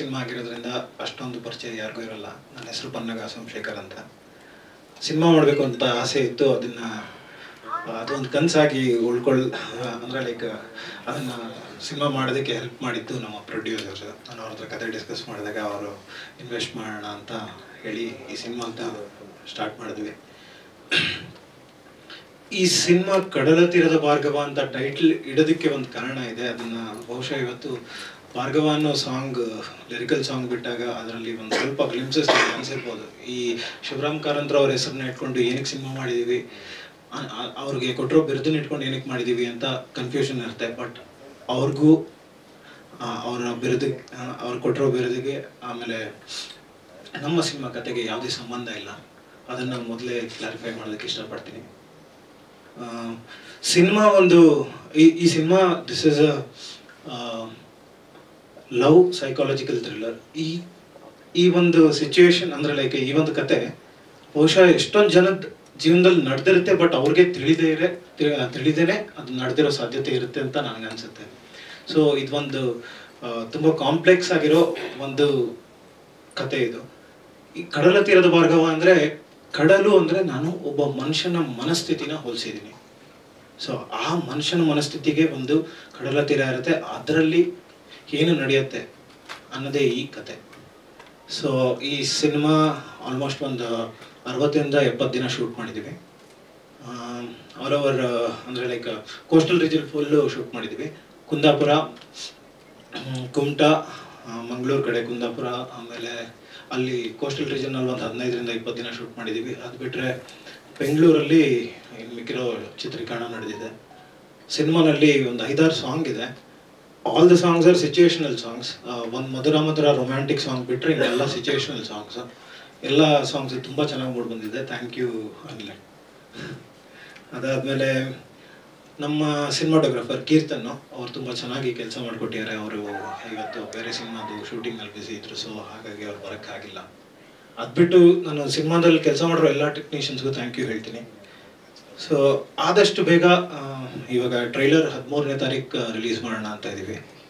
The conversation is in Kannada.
ಸಿನಿಮಾ ಆಗಿರೋದ್ರಿಂದ ಅಷ್ಟೊಂದು ಪರಿಚಯ ಯಾರಿಗೂ ಇರಲ್ಲ ನನ್ನ ಹೆಸರು ಪನ್ನಗ ಸೋಮಶೇಖರ್ ಅಂತ ಸಿನಿಮಾ ಮಾಡಬೇಕು ಅಂತ ಆಸೆ ಇತ್ತು ಅದನ್ನ ಅದೊಂದು ಕನಸಾಗಿ ಉಳ್ಕೊಳ್ ಅಂದರೆ ಲೈಕ್ ಅದನ್ನು ಸಿನಿಮಾ ಮಾಡೋದಕ್ಕೆ ಹೆಲ್ಪ್ ಮಾಡಿದ್ದು ನಮ್ಮ ಪ್ರೊಡ್ಯೂಸರ್ಸ್ ನಾನು ಅವ್ರ ಹತ್ರ ಕತೆ ಡಿಸ್ಕಸ್ ಮಾಡಿದಾಗ ಅವರು ಇನ್ವೆಸ್ಟ್ ಮಾಡೋಣ ಅಂತ ಹೇಳಿ ಈ ಸಿನಿಮಾ ಅಂತ ಸ್ಟಾರ್ಟ್ ಮಾಡಿದ್ವಿ ಈ ಸಿನಿಮಾ ಕಡಲ ತೀರದ ಭಾರ್ಗವ ಅಂತ ಟೈಟ್ಲ್ ಇಡೋದಕ್ಕೆ ಒಂದು ಕಾರಣ ಇದೆ ಅದನ್ನ ಬಹುಶಃ ಇವತ್ತು ಭಾರ್ಗವ ಅನ್ನೋ ಸಾಂಗ್ ಲಿರಿಕಲ್ ಸಾಂಗ್ ಬಿಟ್ಟಾಗ ಅದರಲ್ಲಿ ಒಂದು ಸ್ವಲ್ಪ ಗ್ಲಿಮ್ಸಸ್ ಅನ್ಸಿರ್ಬೋದು ಈ ಶಿವರಾಮ್ ಕಾರಂತ್ರ ಅವ್ರ ಹೆಸರನ್ನ ಇಟ್ಕೊಂಡು ಏನಕ್ಕೆ ಸಿನಿಮಾ ಮಾಡಿದೀವಿ ಅ- ಅ- ಅವ್ರಿಗೆ ಕೊಟ್ಟಿರೋ ಬಿರುದನ್ನ ಇಟ್ಕೊಂಡು ಏನಕ್ಕೆ ಮಾಡಿದೀವಿ ಅಂತ ಕನ್ಫ್ಯೂಷನ್ ಇರುತ್ತೆ ಬಟ್ ಅವ್ರಿಗೂ ಆ, ಅವರ ಬಿರುದಿಗೆ ಅವ್ರು ಕೊಟ್ಟಿರೋ ಬಿರುದಿಗೆ ಆಮೇಲೆ ನಮ್ಮ ಸಿನಿಮಾ ಕತೆಗೆ ಯಾವುದೇ ಸಂಬಂಧ ಇಲ್ಲ ಅದನ್ನು ಮೊದಲೇ ಕ್ಲಾರಿಫೈ ಮಾಡೋದಕ್ಕೆ ಇಷ್ಟಪಡ್ತೀನಿ ಸಿನಿಮಾ ಒಂದು ಈ ಈ cinema this is a love psychological thriller ಈ ಈ ಒಂದು ಸಿಚುವೇಶನ್ ಅಂದ್ರೆ ಲೈಕ್ ಈ ಒಂದು ಕತೆ ಬಹುಶಃ ಎಷ್ಟೊಂದು ಜನದ ಜೀವನದಲ್ಲಿ ನಡೆದಿರುತ್ತೆ ಬಟ್ ಅವ್ರಿಗೆ ತಿಳಿದೇ ಇರೆ ತಿ- ತಿಳಿದೇನೆ ಅದು ನಡೆದಿರೋ ಸಾಧ್ಯತೆ ಇರುತ್ತೆ ಅಂತ ನನಗೆ ಅನ್ಸುತ್ತೆ ಸೊ ಇದೊಂದು ಆ, ತುಂಬಾ ಕಾಂಪ್ಲೆಕ್ಸ್ ಆಗಿರೋ ಒಂದು ಕತೆ ಇದು ಈ ಕಡಲ ತೀರದ ಭಾರ್ಗವ ಅಂದ್ರೆ ಕಡಲು ಅಂದ್ರೆ ನಾನು ಒಬ್ಬ ಮನುಷ್ಯನ ಮನಸ್ಥಿತಿನ ಹೋಲಿಸಿದ್ದೀನಿ ಸೊ ಆ ಮನುಷ್ಯನ ಮನಸ್ಥಿತಿಗೆ ಒಂದು ಕಡಲ ತೀರ ಇರುತ್ತೆ ಅದರಲ್ಲಿ ಏನು ನಡೆಯುತ್ತೆ ಅನ್ನೋದೇ ಈ ಕತೆ ಸೊ ಈ ಸಿನಿಮಾ ಆಲ್ಮೋಸ್ಟ್ ಒಂದು ಅರವತ್ತರಿಂದ ಎಪ್ಪತ್ತು ದಿನ ಶೂಟ್ ಮಾಡಿದ್ದೀವಿ ಆಲ್ ಓವರ್ ಅಂದರೆ like coastal region full shoot ಮಾಡಿದ್ದೀವಿ ಕುಂದಾಪುರ ಹ್ಮ್, ಕುಮಟಾ ಮಂಗಳೂರು ಕಡೆ ಕುಂದಾಪುರ ಆಮೇಲೆ ಅಲ್ಲಿ ಕೋಸ್ಟಲ್ ರೀಜನಲ್ಲಿ ಒಂದು ಹದಿನೈದರಿಂದ ಇಪ್ಪತ್ತು ದಿನ ಶೂಟ್ ಮಾಡಿದ್ದೀವಿ ಅದು ಬಿಟ್ಟರೆ ಬೆಂಗಳೂರಲ್ಲಿ ಇನ್ನು ಮಿಕ್ಕಿರೋ ಚಿತ್ರೀಕರಣ ನಡೆದಿದೆ ಸಿನಿಮಾನಲ್ಲಿ ಒಂದು ಐದಾರು ಸಾಂಗ್ ಇದೆ all the songs are situational songs ಒಂದು ಮಧುರ ಮಧುರ ರೊಮ್ಯಾಂಟಿಕ್ ಸಾಂಗ್ ಬಿಟ್ಟರೆ ಇನ್ನೆಲ್ಲ ಸಿಚುವೇಶನಲ್ ಸಾಂಗ್ಸ್ ಎಲ್ಲ ಸಾಂಗ್ಸ್ ತುಂಬ ಚೆನ್ನಾಗಿ ಮೂಡ್ ಬಂದಿದೆ ಥ್ಯಾಂಕ್ ಯು ಅನಿಲ್ ಅದಾದಮೇಲೆ ನಮ್ಮ ಸಿನಿಮಾಟೋಗ್ರಫರ್ ಕೀರ್ತನ್ ಅವ್ರು ತುಂಬ ಚೆನ್ನಾಗಿ ಕೆಲಸ ಮಾಡಿಕೊಟ್ಟಿದ್ದಾರೆ ಅವರು ಇವತ್ತು ಬೇರೆ ಸಿನಿಮಾದು ಶೂಟಿಂಗಲ್ಲಿ ಬ್ಯುಸಿ ಇದ್ರು ಸೊ ಹಾಗಾಗಿ ಅವ್ರು ಬರೋಕ್ಕಾಗಿಲ್ಲ ಅದು ಬಿಟ್ಟು ನಾನು ಸಿನಿಮಾದಲ್ಲಿ ಕೆಲಸ ಮಾಡಿರೋ ಎಲ್ಲ ಟೆಕ್ನಿಷಿಯನ್ಸ್ಗೂ ಥ್ಯಾಂಕ್ ಯು ಹೇಳ್ತೀನಿ ಸೊ ಆದಷ್ಟು ಬೇಗ ಆ, ಇವಾಗ ಟ್ರೈಲರ್ ಹದಿಮೂರನೇ ತಾರೀಕು ರಿಲೀಸ್ ಮಾಡೋಣ ಅಂತ ಇದ್ದೀವಿ